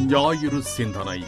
ஞாயிறு சிந்தனை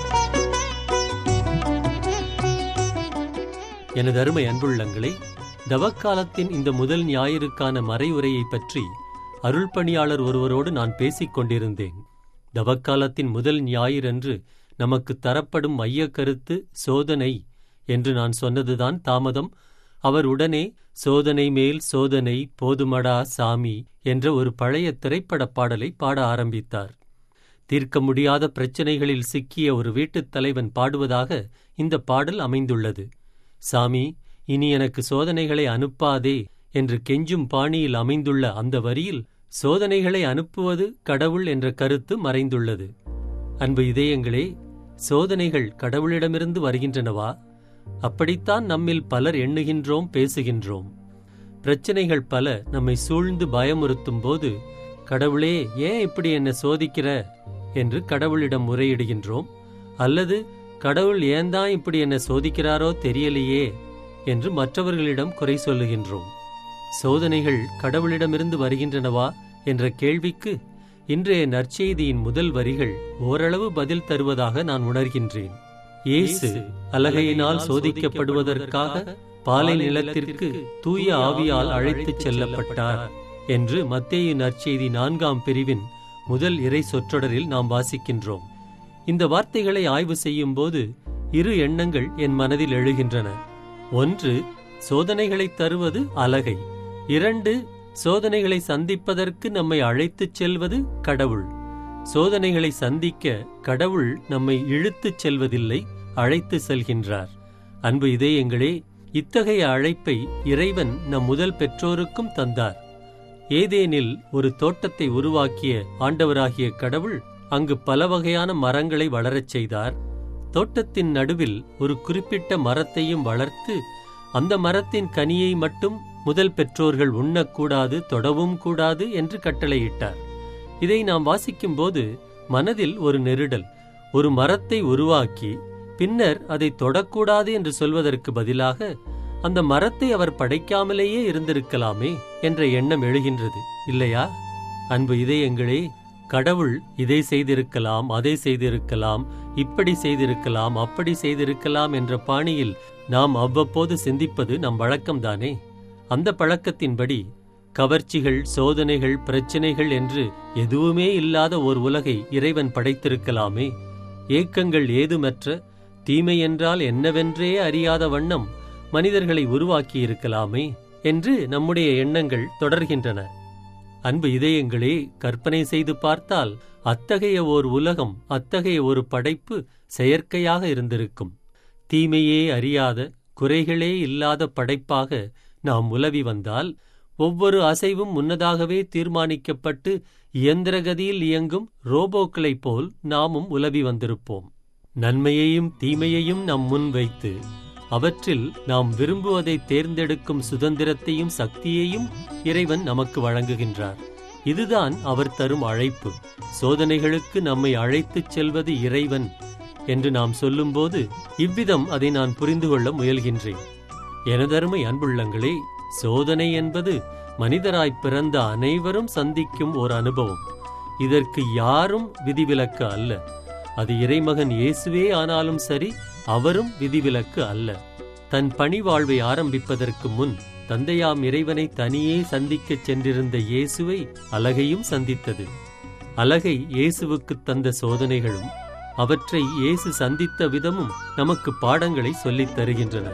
எனது அருமை அன்புள்ளங்களே தவக்காலத்தின் இந்த முதல் ஞாயிறுக்கான மறையுரையை பற்றி அருள்பணியாளர் ஒருவரோடு நான் பேசிக் கொண்டிருந்தேன் தவக்காலத்தின் முதல் ஞாயிறன்று நமக்கு தரப்படும் மையக் கருத்து சோதனை என்று நான் சொன்னதுதான் தாமதம் அவர் உடனே சோதனை மேல் சோதனை போதுமடா சாமி என்ற ஒரு பழைய திரைப்படப் பாடலை பாட ஆரம்பித்தார் தீர்க்க முடியாத பிரச்சனைகளில் சிக்கிய ஒரு வீட்டுத் தலைவன் பாடுவதாக இந்த பாடல் அமைந்துள்ளது சாமி இனி எனக்கு சோதனைகளை அனுப்பாதே என்று கெஞ்சும் பாணியில் அமைந்துள்ள அந்த வரியில் சோதனைகளை அனுப்புவது கடவுள் என்ற கருத்து மறைந்துள்ளது அன்பு இதயங்களே சோதனைகள் கடவுளிடமிருந்து வருகின்றனவா அப்படித்தான் நம்மில் பலர் எண்ணுகின்றோம் பேசுகின்றோம் பிரச்சனைகள் பல நம்மை சூழ்ந்து பயமுறுத்தும் போது கடவுளே ஏன் இப்படி என்ன சோதிக்கிற என்று கடவுளிடம் முறையிடுகின்றோம் அல்லது கடவுள் ஏன் தான் இப்படி என்ன சோதிக்கிறாரோ தெரியலையே என்று மற்றவர்களிடம் குறை சொல்லுகின்றோம் சோதனைகள் கடவுளிடமிருந்து வருகின்றனவா என்ற கேள்விக்கு இன்றைய நற்செய்தியின் முதல் வரிகள் ஓரளவு பதில் தருவதாக நான் உணர்கின்றேன் இயேசு அலகையினால் சோதிக்கப்படுவதற்காக பாலை நிலத்திற்கு தூய ஆவியால் அழைத்துச் செல்லப்பட்டார் என்று மத்தேயு நற்செய்தி நான்காம் பிரிவின் முதல் இறை சொற்றொடரில் நாம் வாசிக்கின்றோம் இந்த வார்த்தைகளை ஆய்வு செய்யும்போது இரு எண்ணங்கள் என் மனதில் எழுகின்றன ஒன்று சோதனைகளை தருவது அலகை இரண்டு சோதனைகளை சந்திப்பதற்கு நம்மை அழைத்துச் செல்வது கடவுள் சோதனைகளை சந்திக்க கடவுள் நம்மை இழுத்துச் செல்வதில்லை அழைத்து செல்கின்றார் அன்பு இதயங்களே இத்தகைய அழைப்பை இறைவன் நம் முதல் பெற்றோருக்கும் தந்தார் ஏதேனில் ஒரு தோட்டத்தை உருவாக்கிய ஆண்டவராகிய கடவுள் அங்கு பல வகையான மரங்களை வளரச் செய்தார் தோட்டத்தின் நடுவில் ஒரு குறிப்பிட்ட மரத்தையும் வளர்த்து அந்த மரத்தின் கனியை மட்டும் முதல் பெற்றோர்கள் உண்ணக்கூடாது தொடவும் கூடாது என்று கட்டளையிட்டார் இதை நாம் வாசிக்கும்போது மனதில் ஒரு நெருடல் ஒரு மரத்தை உருவாக்கி பின்னர் அதை தொடக்கூடாது என்று சொல்வதற்கு பதிலாக அந்த மரத்தை அவர் படைக்காமலேயே இருந்திருக்கலாமே என்ற எண்ணம் எழுகின்றது இல்லையா அன்பு இதயங்களே கடவுள் இதை செய்திருக்கலாம் அதை செய்திருக்கலாம் இப்படி செய்திருக்கலாம் அப்படி செய்திருக்கலாம் என்ற பாணியில் நாம் அவ்வப்போது சிந்திப்பது நம் வழக்கம்தானே அந்த பழக்கத்தின்படி கவர்ச்சிகள் சோதனைகள் பிரச்சனைகள் என்று எதுவுமே இல்லாத ஒரு உலகை இறைவன் படைத்திருக்கலாமே ஏக்கங்கள் ஏதுமற்ற தீமை என்றால் என்னவென்றே அறியாத வண்ணம் மனிதர்களை உருவாக்கியிருக்கலாமே என்று நம்முடைய எண்ணங்கள் தொடர்கின்றன அன்பு இதயங்களே கற்பனை செய்து பார்த்தால் அத்தகைய ஓர் உலகம் அத்தகைய ஒரு படைப்பு செயற்கையாக இருந்திருக்கும் தீமையே அறியாத குறைகளே இல்லாத படைப்பாக நாம் உலவி வந்தால் ஒவ்வொரு அசைவும் முன்னதாகவே தீர்மானிக்கப்பட்டு இயந்திரகதியில் இயங்கும் ரோபோக்களைப் போல் நாமும் உலவி வந்திருப்போம் நன்மையையும் தீமையையும் நம் முன் வைத்து அவற்றில் நாம் விரும்புவதை தேர்ந்தெடுக்கும் சுதந்திரத்தையும் சக்தியையும் இறைவன் நமக்கு வழங்குகின்றார் இதுதான் அவர் தரும் அழைப்பு சோதனைகளுக்கு நம்மை அழைத்துச் செல்வது இறைவன் என்று நாம் சொல்லும்போது இவ்விதம் அதை நான் புரிந்து கொள்ள முயல்கின்றேன் எனதருமை அன்புள்ளங்களே சோதனை என்பது மனிதராய் பிறந்த அனைவரும் சந்திக்கும் ஒரு அனுபவம் இதற்கு யாரும் விதிவிலக்கு அல்ல அது இறைமகன் இயேசுவே ஆனாலும் சரி அவரும் விதிவிலக்கு அல்ல தன் பணி வாழ்வை ஆரம்பிப்பதற்கு முன் தந்தையாம் இறைவனை தனியே சந்திக்கச் சென்றிருந்த இயேசுவை அலகையும் சந்தித்தது அலகை இயேசுவுக்கு தந்த சோதனைகளும் அவற்றை இயேசு சந்தித்த விதமும் நமக்கு பாடங்களை சொல்லித் தருகின்றன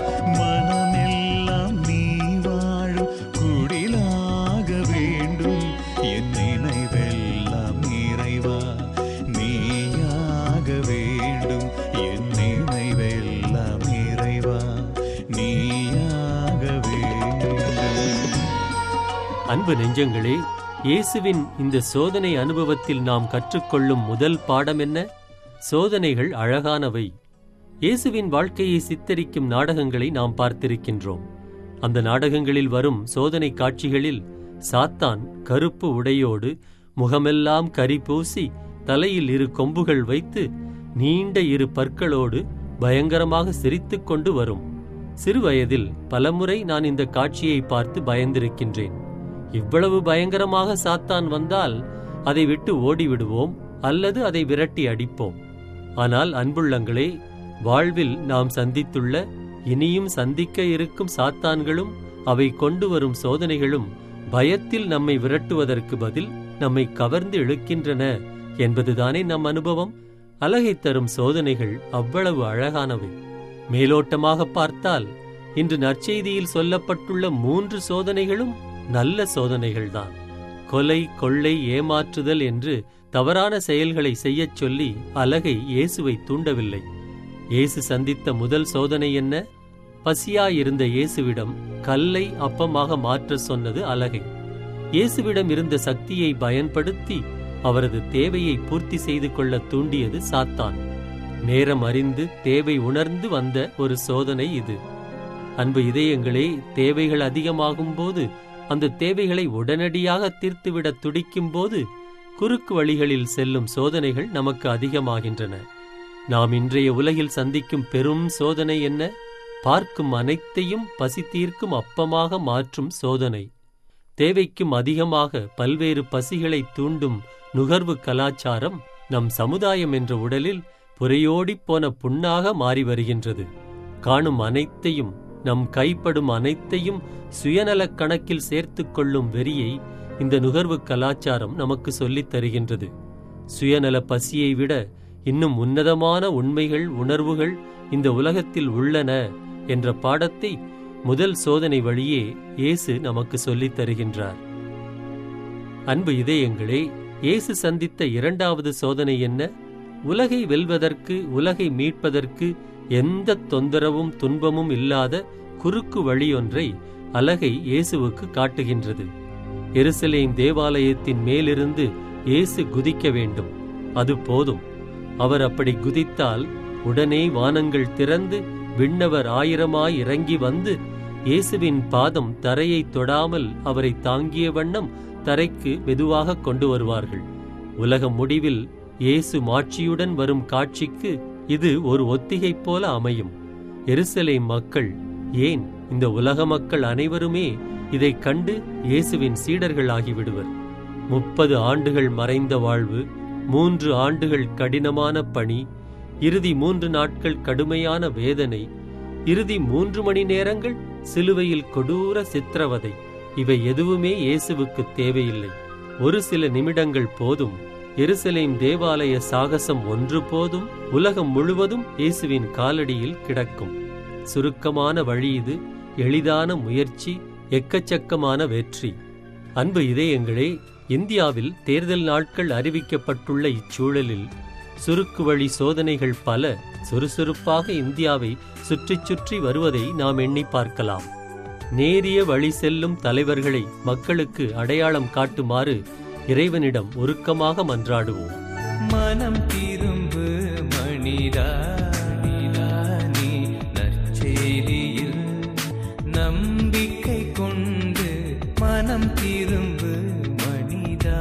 மனமெல்லாம் நீ வாழும் குடிலாக வேண்டும் என் நினைவெல்லாம் நிறைவா நீயாக வேண்டும் என் நினைவெல்லாம் நிறைவா நீயாக வேண்டும் அன்பு நெஞ்சங்களே இயேசுவின் இந்த சோதனை அனுபவத்தில் நாம் கற்றுக்கொள்ளும் முதல் பாடம் என்ன சோதனைகள் அழகானவை இயேசுவின் வாழ்க்கையை சித்தரிக்கும் நாடகங்களை நாம் பார்த்திருக்கின்றோம் அந்த நாடகங்களில் வரும் சோதனை காட்சிகளில் சாத்தான் கருப்பு உடையோடு முகமெல்லாம் கரி பூசி தலையில் இரு கொம்புகள் வைத்து நீண்ட இரு பற்களோடு பயங்கரமாக சிரித்துக் கொண்டு வரும் சிறுவயதில் பலமுறை நான் இந்த காட்சியை பார்த்து பயந்திருக்கின்றேன் இவ்வளவு பயங்கரமாக சாத்தான் வந்தால் அதை விட்டு ஓடிவிடுவோம் அல்லது அதை விரட்டி அடிப்போம் ஆனால் அன்புள்ளங்களே வாழ்வில் நாம் சந்தித்துள்ள இனியும் சந்திக்க இருக்கும் சாத்தான்களும் அவை கொண்டு வரும் சோதனைகளும் பயத்தில் நம்மை விரட்டுவதற்கு பதில் நம்மை கவர்ந்து இழுக்கின்றன என்பதுதானே நம் அனுபவம் அழகை தரும் சோதனைகள் அவ்வளவு அழகானவை மேலோட்டமாக பார்த்தால் இன்று நற்செய்தியில் சொல்லப்பட்டுள்ள மூன்று சோதனைகளும் நல்ல சோதனைகள்தான் கொலை கொள்ளை ஏமாற்றுதல் என்று தவறான செயல்களை செய்யச் சொல்லி அலகை இயேசுவை தூண்டவில்லை இயேசு சந்தித்த முதல் சோதனை என்ன பசியாயிருந்த இயேசுவிடம் கல்லை அப்பமாக மாற்ற சொன்னது அலகை இயேசுவிடம் இருந்த சக்தியை பயன்படுத்தி அவரது தேவையை பூர்த்தி செய்து கொள்ள தூண்டியது சாத்தான் நேரம் அறிந்து தேவை உணர்ந்து வந்த ஒரு சோதனை இது அன்பு இதயங்களே தேவைகள் அதிகமாகும் போது அந்த தேவைகளை உடனடியாக தீர்த்துவிட துடிக்கும் போது குறுக்கு வழிகளில் செல்லும் சோதனைகள் நமக்கு அதிகமாகின்றன நாம் இன்றைய உலகில் சந்திக்கும் பெரும் சோதனை என்ன பார்க்கும் அனைத்தையும் பசி தீர்க்கும் அப்பமாக மாற்றும் சோதனை தேவைக்கும் அதிகமாக பல்வேறு பசிகளை தூண்டும் நுகர்வு கலாச்சாரம் நம் சமுதாயம் என்ற உடலில் புரையோடிப் போன புண்ணாக மாறி வருகின்றது காணும் அனைத்தையும் நம் கைப்படும் அனைத்தையும் சுயநலக் கணக்கில் சேர்த்துக் கொள்ளும் வெறியை இந்த நுகர்வு கலாச்சாரம் நமக்கு சொல்லித் தருகின்றது சுயநல பசியை விட இன்னும் உன்னதமான உண்மைகள் உணர்வுகள் இந்த உலகத்தில் உள்ளன என்ற பாடத்தை முதல் சோதனை வழியே இயேசு நமக்கு சொல்லித் தருகின்றார் அன்பு இதயங்களே இயேசு சந்தித்த இரண்டாவது சோதனை என்ன உலகை வெல்வதற்கு உலகை மீட்பதற்கு எந்த தொந்தரவும் துன்பமும் இல்லாத குறுக்கு வழியொன்றை அலகை இயேசுவுக்கு காட்டுகின்றது எருசலேம் தேவாலயத்தின் மேலிருந்து இயேசு குதிக்க வேண்டும் அது போதும் அவர் அப்படி குதித்தால் உடனே வானங்கள் திறந்து விண்ணவர் ஆயிரமாய் இறங்கி வந்து இயேசுவின் பாதம் தரையை தொடாமல் அவரை தாங்கிய வண்ணம் தரைக்கு மெதுவாக கொண்டு வருவார்கள் உலக முடிவில் இயேசு மாட்சியுடன் வரும் காட்சிக்கு இது ஒரு ஒத்திகை போல அமையும் எருசலேம் மக்கள் ஏன் இந்த உலக மக்கள் அனைவருமே இதைக் கண்டு இயேசுவின் சீடர்கள் ஆகிவிடுவர் முப்பது ஆண்டுகள் மறைந்த வாழ்வு மூன்று ஆண்டுகள் கடினமான பணி இறுதி மூன்று நாட்கள் கடுமையான வேதனை இறுதி மூன்று மணி நேரங்கள் சிலுவையில் கொடூர சித்திரவதை இவை எதுவுமே இயேசுவுக்கு தேவையில்லை ஒரு சில நிமிடங்கள் போதும் எருசலேம் தேவாலய சாகசம் ஒன்று போதும் உலகம் முழுவதும் இயேசுவின் காலடியில் கிடக்கும் சுருக்கமான வழி இது எளிதான முயற்சி எக்கச்சக்கமான வெற்றி அன்பு இதயங்களே இந்தியாவில் தேர்தல் நாட்கள் அறிவிக்கப்பட்டுள்ள இச்சூழலில் சுருக்கு வழி சோதனைகள் பல சுறுசுறுப்பாக இந்தியாவை சுற்றிச் சுற்றி வருவதை நாம் எண்ணி பார்க்கலாம் நேரிய வழி செல்லும் தலைவர்களை மக்களுக்கு அடையாளம் காட்டுமாறு இறைவனிடம் உருக்கமாக மன்றாடுவோம் மனம் திரும்பு மணிதா நிலா நீ நற்செய்தியில் நம்பிக்கை கொண்டு மனம் திரும்பு மணிதா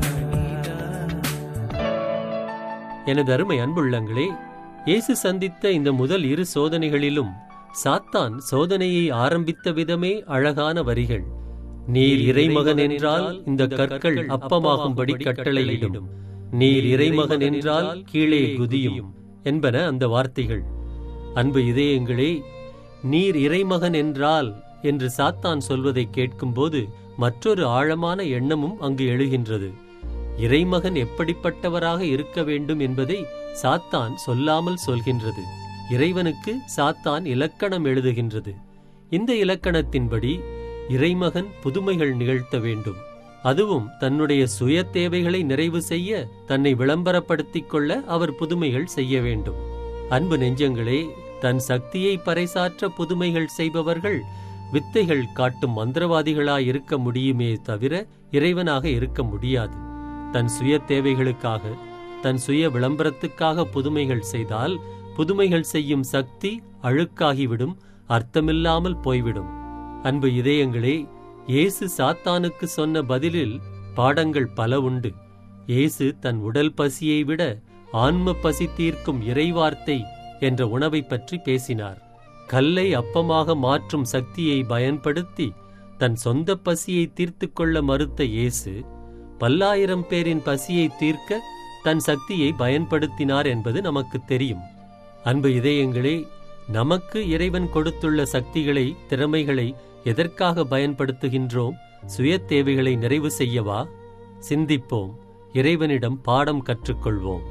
எனது அருமை அன்புள்ளங்களே இயேசு சந்தித்த இந்த முதல் இரு சோதனைகளிலும் சாத்தான் சோதனையை ஆரம்பித்த விதமே அழகான வரிகள் நீர் இறைமகன் என்றால் இந்த கற்கள் அப்பமாகும்படி கட்டளையிடும் நீர் இறைமகன் என்றால் கீழே குதியும் என்பன அந்த வார்த்தைகள் அன்பு இதயங்களே நீர் இறைமகன் என்றால் என்று சாத்தான் சொல்வதை கேட்கும்போது மற்றொரு ஆழமான எண்ணமும் அங்கு எழுகின்றது இறைமகன் எப்படிப்பட்டவராக இருக்க வேண்டும் என்பதை சாத்தான் சொல்லாமல் சொல்கின்றது இறைவனுக்கு சாத்தான் இலக்கணம் எழுதுகின்றது இந்த இலக்கணத்தின்படி இறைமகன் புதுமைகள் நிகழ்த்த வேண்டும் அதுவும் தன்னுடைய சுய தேவைகளை நிறைவு செய்ய தன்னை விளம்பரப்படுத்திக் கொள்ள அவர் புதுமைகள் செய்ய வேண்டும் அன்பு நெஞ்சங்களே தன் சக்தியை பறைசாற்ற புதுமைகள் செய்பவர்கள் வித்தைகள் காட்டும் மந்திரவாதிகளாய் இருக்க முடியுமே தவிர இறைவனாக இருக்க முடியாது தன் சுய தேவைகளுக்காக தன் சுய விளம்பரத்துக்காக புதுமைகள் செய்தால் புதுமைகள் செய்யும் சக்தி அழுக்காகிவிடும் அர்த்தமில்லாமல் போய்விடும் அன்பு இதயங்களே இயேசு சாத்தானுக்கு சொன்ன பதிலில் பாடங்கள் பல உண்டு இயேசு தன் உடல் பசியை விட ஆன்ம பசி தீர்க்கும் இறைவார்த்தை என்ற உணவை பற்றி பேசினார் கல்லை அப்பமாக மாற்றும் சக்தியை பயன்படுத்தி தன் சொந்த பசியை தீர்த்து கொள்ள மறுத்த இயேசு பல்லாயிரம் பேரின் பசியை தீர்க்க தன் சக்தியை பயன்படுத்தினார் என்பது நமக்கு தெரியும் அன்பு இதயங்களே நமக்கு இறைவன் கொடுத்துள்ள சக்திகளை திறமைகளை எதற்காக பயன்படுத்துகின்றோம் சுய தேவைகளை நிறைவு செய்யவா சிந்திப்போம் இறைவனிடம் பாடம் கற்றுக்கொள்வோம்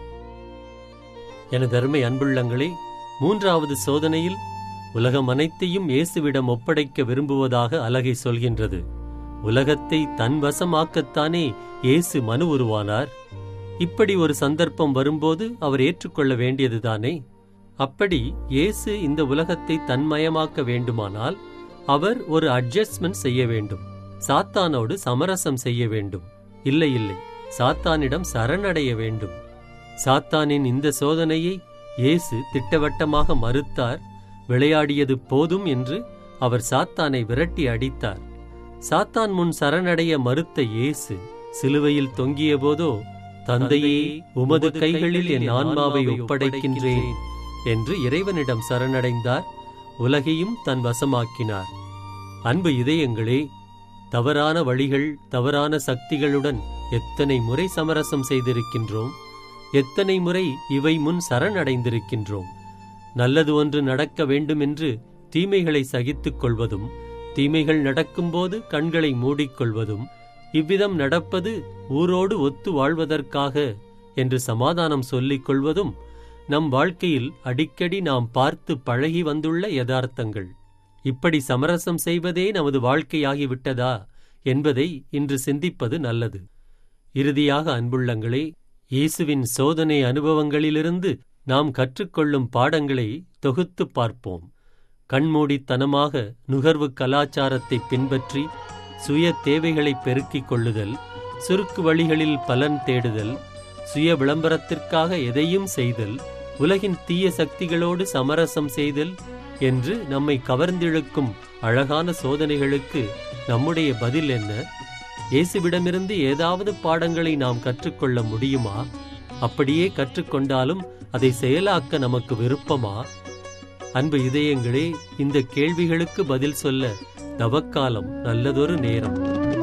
எனது அருமை அன்புள்ளங்களே மூன்றாவது சோதனையில் உலகம் அனைத்தையும் இயேசுவிடம் ஒப்படைக்க விரும்புவதாக அலகை சொல்கின்றது உலகத்தை தன் வசமாக்கத்தானே இயேசு மனு உருவானார் இப்படி ஒரு சந்தர்ப்பம் வரும்போது அவர் ஏற்றுக்கொள்ள வேண்டியதுதானே அப்படி இயேசு இந்த உலகத்தை தன்மயமாக்க வேண்டுமானால் அவர் ஒரு அட்ஜஸ்ட்மெண்ட் செய்ய வேண்டும் சாத்தானோடு சமரசம் செய்ய வேண்டும் இல்லை இல்லை சாத்தானிடம் சரணடைய வேண்டும் சாத்தானின் இந்த சோதனையை இயேசு திட்டவட்டமாக மறுத்தார் விளையாடியது போதும் என்று அவர் சாத்தானை விரட்டி அடித்தார் சாத்தான் முன் சரணடைய மறுத்த இயேசு சிலுவையில் தொங்கிய போதோ தந்தையே உமது கைகளில் என் ஆன்மாவை ஒப்படைக்கின்றேன் என்று இறைவனிடம் சரணடைந்தார் உலகையும் தன் வசமாக்கினார் அன்பு இதயங்களே தவறான வழிகள் தவறான சக்திகளுடன் எத்தனை முறை சமரசம் செய்திருக்கின்றோம் எத்தனை முறை இவை முன் சரணடைந்திருக்கின்றோம் நல்லது ஒன்று நடக்க வேண்டுமென்று தீமைகளை சகித்துக் கொள்வதும் தீமைகள் நடக்கும்போது கண்களை மூடிக்கொள்வதும் இவ்விதம் நடப்பது ஊரோடு ஒத்து வாழ்வதற்காக என்று சமாதானம் சொல்லிக் கொள்வதும் நம் வாழ்க்கையில் அடிக்கடி நாம் பார்த்து பழகி வந்துள்ள யதார்த்தங்கள் இப்படி சமரசம் செய்வதே நமது வாழ்க்கையாகிவிட்டதா என்பதை இன்று சிந்திப்பது நல்லது இறுதியாக அன்புள்ளங்களே இயேசுவின் சோதனை அனுபவங்களிலிருந்து நாம் கற்றுக்கொள்ளும் பாடங்களை தொகுத்துப் பார்ப்போம் கண்மூடித்தனமாக நுகர்வு கலாச்சாரத்தை பின்பற்றி சுய தேவைகளை பெருக்கிக் கொள்ளுதல் சுருக்கு வழிகளில் பலன் தேடுதல் சுய விளம்பரத்திற்காக எதையும் செய்தல் உலகின் தீய சக்திகளோடு சமரசம் செய்தல் என்று நம்மை கவர்ந்திழுக்கும் அழகான சோதனைகளுக்கு நம்முடைய பதில் என்ன இயேசுவிடமிருந்து ஏதாவது பாடங்களை நாம் கற்றுக்கொள்ள முடியுமா அப்படியே கற்றுக்கொண்டாலும் அதை செயலாக்க நமக்கு விருப்பமா அன்பு இதயங்களே இந்த கேள்விகளுக்கு பதில் சொல்ல தவக்காலம் நல்லதொரு நேரம்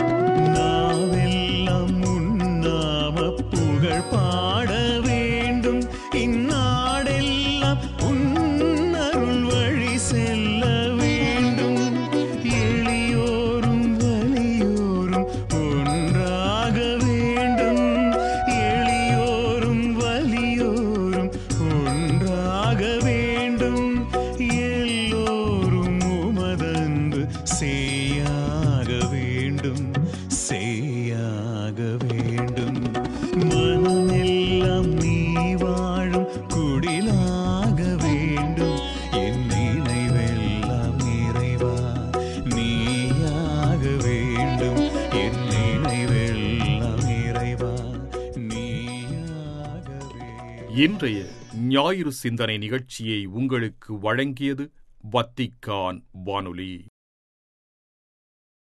நாவெல்லாம் உன்னாம புகழ் பாட வேண்டும் இந்நாடெல்லாம் உன்னருள் வழி செல்ல வேண்டும் எளியோரும் வலியோரும் ஒன்றாக வேண்டும் எளியோரும் வலியோரும் ஒன்றாக வேண்டும் எல்லோரும் உமதன்பு செய்யாக வேண்டும் செய்யாக வேண்டும் மனமெல்லாம் நீ வாழும் குடிலாக வேண்டும் என் நினைவெல்லாம் நிறைவா நீயாக வேண்டும் என் நினைவெல்லாம் நிறைவா நீயாக வேண்டும் இன்றைய ஞாயிறு சிந்தனை நிகழ்ச்சியை உங்களுக்கு வழங்கியது வத்திக்கான் வானொலி